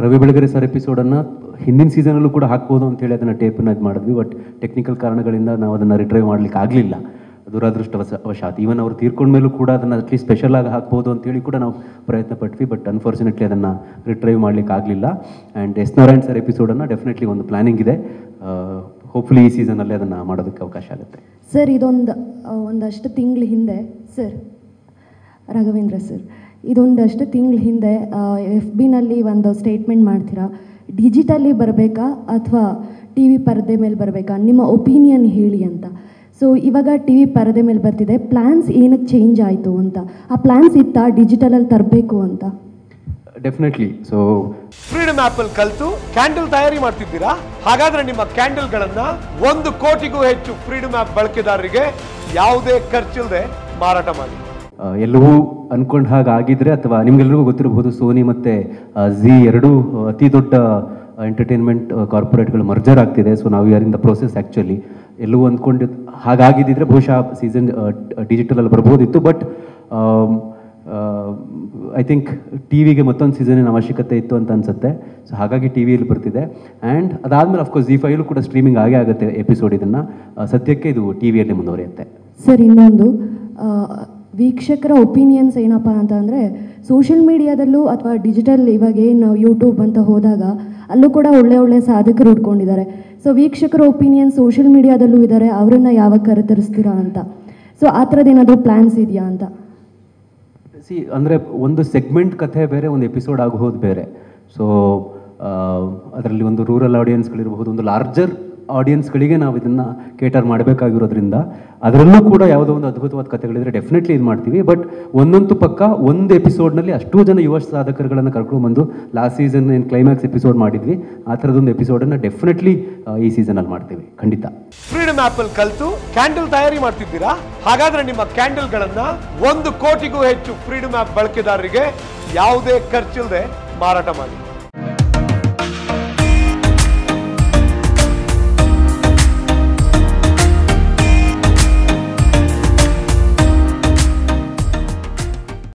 Ravi Belagere sir ಎಪಿಸೋಡನ್ನು ಹಿಂದಿನ ಸೀಸನಲ್ಲೂ ಕೂಡ ಹಾಕ್ಬೋದು ಅಂತೇಳಿ ಅದನ್ನು ಟೇಪನ್ನು ಇದು ಮಾಡಿದ್ವಿ ಬಟ್ ಟೆಕ್ನಿಕಲ್ ಕಾರಣಗಳಿಂದ ನಾವು ಅದನ್ನು ರಿಟ್ರೈವ್ ಮಾಡ್ಲಿಕ್ಕೆ ಆಗಲಿಲ್ಲ ದುರಾದೃಷ್ಟವಶಾತ್ ಈವನ್ ಅವ್ರು ತೀರ್ಕೊಂಡ ಮೇಲೂ ಕೂಡ ಅದನ್ನು ಅಟ್ಲೀಸ್ಟ್ ಸ್ಪೆಷಲ್ ಆಗಿ ಹಾಕ್ಬೋದು ಅಂತೇಳಿ ಕೂಡ ನಾವು ಪ್ರಯತ್ನ ಪಟ್ವಿ ಬಟ್ ಅನ್ಫಾರ್ಚುನೇಟ್ಲಿ ಅದನ್ನು ರಿಟ್ರೈವ್ ಮಾಡ್ಲಿಕ್ಕೆ ಆಗಲಿಲ್ಲ ಆ್ಯಂಡ್ ಎಸ್ ನಾರಾಯಣ್ ಸರ್ ಎಪಿಸೋಡನ್ನು ಡೆಫಿನೆಟ್ಲಿ ಒಂದು ಪ್ಲಾನಿಂಗ್ ಇದೆ ಹೋಪ್ಫುಲಿ ಈ ಸೀಸನಲ್ಲಿ ಅದನ್ನು ಮಾಡೋದಕ್ಕೆ ಅವಕಾಶ ಆಗುತ್ತೆ ಸರ್ ಇದೊಂದು ಒಂದಷ್ಟು ತಿಂಗಳ ಹಿಂದೆ ಸರ್ ರಾಘವೇಂದ್ರ ಸರ್ ಇದೊಂದಷ್ಟು ತಿಂಗಳ ಹಿಂದೆ ಎಫ್ ಬಿನಲ್ಲಿ ಒಂದು ಸ್ಟೇಟ್ಮೆಂಟ್ ಮಾಡ್ತೀರಾ ಡಿಜಿಟಲಿ ಬರಬೇಕಾ ಅಥವಾ ಟಿ ವಿ ಪರದೆ ಮೇಲೆ ಬರಬೇಕಾ ನಿಮ್ಮ ಒಪಿನಿಯನ್ ಹೇಳಿ ಅಂತ ಸೊ ಇವಾಗ ಟಿ ವಿ ಪರದೆ ಮೇಲೆ ಬರ್ತಿದೆ ಪ್ಲ್ಯಾನ್ಸ್ ಏನಕ್ಕೆ ಚೇಂಜ್ ಆಯಿತು ಅಂತ ಆ ಪ್ಲ್ಯಾನ್ಸ್ ಇತ್ತಾ ಡಿಜಿಟಲಲ್ಲಿ ತರಬೇಕು ಅಂತ ಡೆಫಿನೆಟ್ಲಿ ಸೊ ಫ್ರೀಡಮ್ ಆಪ್ ಅಲ್ಲಿ ಕಲ್ತು ಕ್ಯಾಂಡಲ್ ತಯಾರಿ ಮಾಡ್ತಿದ್ದೀರಾ ಹಾಗಾದ್ರೆ ನಿಮ್ಮ ಕ್ಯಾಂಡಲ್ ಗಳನ್ನ ಒಂದು ಕೋಟಿಗೂ ಹೆಚ್ಚು ಫ್ರೀಡಮ್ ಆಪ್ ಬಳಕೆದಾರರಿಗೆ ಯಾವುದೇ ಖರ್ಚಿಲ್ಲದೆ ಮಾರಾಟ ಮಾಡಿ ಆ, ಎಲ್ಲವೂ ಅನ್ಕೊಂಡ್ ಹಾಗೆ ಆಗಿದ್ರೆ ಅಥವಾ ನಿಮ್ಗೆಲ್ರಿಗೂ ಗೊತ್ತಿರಬಹುದು ಸೋನಿ ಮತ್ತೆ ಝಿ ಎರಡೂ ಆ, ಅತಿ ದೊಡ್ಡ ಎಂಟರ್ಟೈನ್ಮೆಂಟ್ ಕಾರ್ಪೊರೇಟ್ಗಳು ಮರ್ಜರ್ ಆಗ್ತಿದೆ ಸೊ ನಾವು are in the process actually ಎಲ್ಲವೂ ಅಂದ್ಕೊಂಡು ಹಾಗಾಗಿದ್ದಿದ್ರೆ ಬಹುಶಃ ಸೀಸನ್ ಡಿಜಿಟಲಲ್ಲಿ ಬರ್ಬೋದಿತ್ತು ಬಟ್ ಐ ಥಿಂಕ್ ಟಿ ವಿಗೆ ಮತ್ತೊಂದು ಸೀಸನಿನ ಅವಶ್ಯಕತೆ ಇತ್ತು ಅಂತ ಅನ್ಸುತ್ತೆ ಸೊ ಹಾಗಾಗಿ ಟಿ ವಿಯಲ್ಲಿ ಬರ್ತಿದೆ ಆ್ಯಂಡ್ ಅದಾದಮೇಲೆ ಅಫ್ಕೋರ್ಸ್ ಜಿ ಫೈಲು ಕೂಡ ಸ್ಟ್ರೀಮಿಂಗ್ ಆಗೇ ಆಗುತ್ತೆ ಎಪಿಸೋಡ್ ಇದನ್ನು ಸದ್ಯಕ್ಕೆ ಇದು ಟಿ ವಿಯಲ್ಲಿ ಮುಂದುವರಿಯುತ್ತೆ ಸರ್ ಇನ್ನೊಂದು ಆ, ವೀಕ್ಷಕರ ಒಪಿನಿಯನ್ಸ್ ಏನಪ್ಪ ಅಂತ ಅಂದರೆ ಸೋಷಿಯಲ್ ಮೀಡಿಯಾದಲ್ಲೂ ಅಥವಾ ಡಿಜಿಟಲ್ ಇವಾಗ ಏನು ಯೂಟ್ಯೂಬ್ ಅಂತ ಹೋದಾಗ ಅಲ್ಲೂ ಕೂಡ ಒಳ್ಳೆ ಒಳ್ಳೆ ಸಾಧಕರು ಹುಡ್ಕೊಂಡಿದ್ದಾರೆ ಸೊ ವೀಕ್ಷಕರ ಒಪಿನಿಯನ್ ಸೋಷಿಯಲ್ ಮೀಡಿಯಾದಲ್ಲೂ ಇದ್ದಾರೆ ಅವರನ್ನ ಯಾವಾಗ ಕರೆತರಿಸ್ತೀರಾ ಅಂತ ಸೊ ಆ ಥರದ್ದು ಏನಾದರೂ ಪ್ಲ್ಯಾನ್ಸ್ ಇದೆಯಾ ಅಂತ ಸಿ ಅಂದರೆ ಒಂದು ಸೆಗ್ಮೆಂಟ್ ಕಥೆ ಬೇರೆ ಒಂದು ಎಪಿಸೋಡ್ ಆಗೋದು ಬೇರೆ ಸೊ ಅದರಲ್ಲಿ ಒಂದು ರೂರಲ್ ಆಡಿಯನ್ಸ್ಗಳಿರಬಹುದು ಒಂದು ಲಾರ್ಜರ್ ಆಡಿಯನ್ಸ್ಗಳಿಗೆ ನಾವು ಇದನ್ನು ಕೇಟರ್ ಮಾಡಬೇಕಾಗಿರೋದ್ರಿಂದ ಅದರಲ್ಲೂ ಕೂಡ ಯಾವುದೋ ಒಂದು ಅದ್ಭುತವಾದ ಕಥೆಗಳಿದ್ರೆ ಡೆಫಿನೆಟ್ಲಿ ಇದು ಮಾಡ್ತೀವಿ ಬಟ್ ಒಂದೊಂದು ಪಕ್ಕ ಒಂದು ಎಪಿಸೋಡ್ನಲ್ಲಿ ಅಷ್ಟೂ ಜನ ಯುವ ಸಾಧಕರುಗಳನ್ನು ಕರ್ಕೊಂಡ್ಬಂದು ಲಾಸ್ಟ್ ಸೀಸನ್ ಏನು ಕ್ಲೈಮ್ಯಾಕ್ಸ್ ಎಪಿಸೋಡ್ ಮಾಡಿದ್ವಿ ಆ ಥರದೊಂದು ಎಪಿಸೋಡನ್ನು ಡೆಫಿನೆಟ್ಲಿ ಈ ಸೀಸನಲ್ಲಿ ಮಾಡ್ತೀವಿ ಖಂಡಿತ ಫ್ರೀಡಮ್ ಆಪ್ ಅಲ್ಲಿ ಕಲ್ತು ಕ್ಯಾಂಡಲ್ ತಯಾರಿ ಮಾಡ್ತಿದ್ದೀರಾ ಹಾಗಾದ್ರೆ ನಿಮ್ಮ ಕ್ಯಾಂಡಲ್ ಗಳನ್ನ ಒಂದು ಕೋಟಿಗೂ ಹೆಚ್ಚು ಫ್ರೀಡಮ್ ಆಪ್ ಬಳಕೆದಾರರಿಗೆ ಯಾವುದೇ ಖರ್ಚಿಲ್ಲದೆ ಮಾರಾಟ ಮಾಡಿ